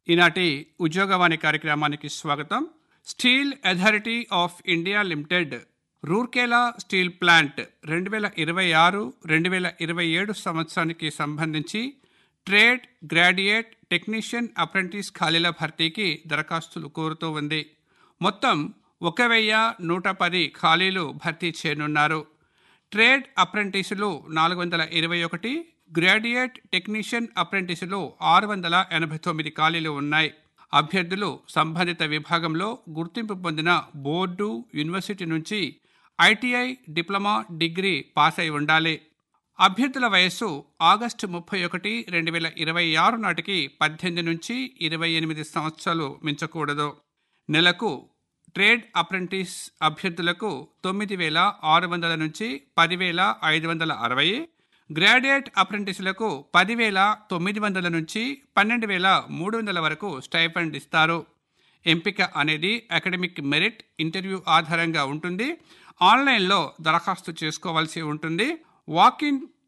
ఈనాటి ఉద్యోగవాణి కార్యక్రమానికి స్వాగతం steel authority of India limited Rourkela steel plant రెండు వేల ఇరవై ఆరు రెండు వేల ఇరవై ఏడు సంవత్సరానికి సంబంధించి ట్రేడ్ గ్రాడ్యుయేట్ టెక్నీషియన్ అప్రెంటిస్ ఖాళీల భర్తీకి దరఖాస్తులు కోరుతూ ఉంది మొత్తం ఒక వెయ్యి నూట పది ఖాళీలు భర్తీ చేయనున్నారు ట్రేడ్ అప్రెంటిసులు నాలుగు వందల ఇరవై ఒకటి గ్రాడ్యుయేట్ టెక్నీషియన్ అప్రెంటిసులు ఆరు వందల ఎనభై తొమ్మిది ఖాళీలు ఉన్నాయి అభ్యర్థులు సంబంధిత విభాగంలో గుర్తింపు పొందిన బోర్డు యూనివర్సిటీ నుంచి ఐటీఐ డిప్లొమా డిగ్రీ పాస్ అయి ఉండాలి అభ్యర్థుల వయస్సు ఆగస్టు ముప్పై ఒకటి రెండు వేల ఇరవై ఆరు నాటికి పద్దెనిమిది నుంచి ఇరవై ఎనిమిది సంవత్సరాలు మించకూడదు నెలకు ట్రేడ్ అప్రెంటిస్ అభ్యర్థులకు తొమ్మిది వేల ఆరు వందల నుంచి పదివేల ఐదు వందల అరవై గ్రాడ్యుయేట్ అప్రెంటిస్లకు పదివేల తొమ్మిది వందల నుంచి పన్నెండు వేల మూడు వందల వరకు స్టైఫండ్ ఇస్తారు ఎంపిక అనేది అకాడమిక్ మెరిట్ ఇంటర్వ్యూ ఆధారంగా ఉంటుంది ఆన్లైన్లో దరఖాస్తు చేసుకోవాల్సి ఉంటుంది వాకిన్